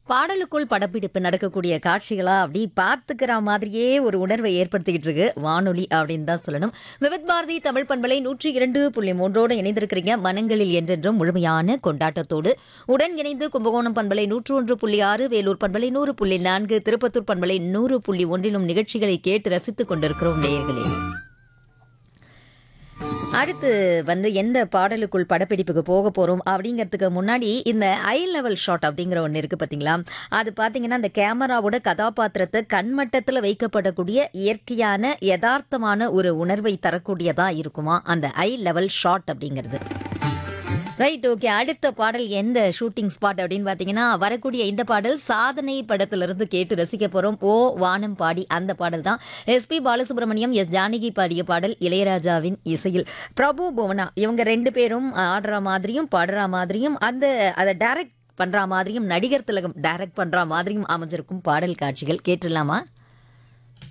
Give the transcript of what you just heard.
பாடலுக்குள் படப்பிடிப்பு நடக்கக்கூடிய காட்சிகளா அப்படி பார்த்துக்கிற மாதிரியே ஒரு உணர்வை ஏற்படுத்திக்கிட்டு இருக்கு வானொலி அப்படின்னு தான் சொல்லணும் விவித் பாரதி தமிழ் பண்பலை நூற்றி இரண்டு புள்ளி மூன்றோடு இணைந்திருக்கிறீங்க மனங்களில் என்றென்றும் முழுமையான கொண்டாட்டத்தோடு உடன் இணைந்து கும்பகோணம் பண்பலை நூற்று ஒன்று புள்ளி ஆறு வேலூர் பண்பலை நூறு புள்ளி நான்கு திருப்பத்தூர் பண்பலை நூறு புள்ளி ஒன்றிலும் நிகழ்ச்சிகளை கேட்டு ரசித்துக் கொண்டிருக்கிறோம் நேயர்களே அடுத்து வந்து எந்த பாடலுக்குள் படப்பிடிப்புக்கு போக போகிறோம் அப்படிங்கிறதுக்கு முன்னாடி இந்த ஐ லெவல் ஷாட் அப்படிங்கிற ஒன்று இருக்குது பார்த்தீங்களா அது பார்த்தீங்கன்னா அந்த கேமராவோட கதாபாத்திரத்தை கண்மட்டத்தில் வைக்கப்படக்கூடிய இயற்கையான யதார்த்தமான ஒரு உணர்வை தரக்கூடியதாக இருக்குமா அந்த ஐ லெவல் ஷாட் அப்படிங்கிறது ரைட் ஓகே அடுத்த பாடல் எந்த ஷூட்டிங் ஸ்பாட் அப்படின்னு பார்த்தீங்கன்னா வரக்கூடிய இந்த பாடல் சாதனை படத்திலிருந்து கேட்டு ரசிக்க போகிறோம் ஓ வானம் பாடி அந்த பாடல் தான் எஸ்பி பாலசுப்ரமணியம் எஸ் ஜானகி பாடிய பாடல் இளையராஜாவின் இசையில் பிரபு புவனா இவங்க ரெண்டு பேரும் ஆடுற மாதிரியும் பாடுற மாதிரியும் அந்த அதை டைரக்ட் பண்ணுற மாதிரியும் நடிகர் திலகம் டைரக்ட் பண்ணுற மாதிரியும் அமைஞ்சிருக்கும் பாடல் காட்சிகள் கேட்டுடலாமா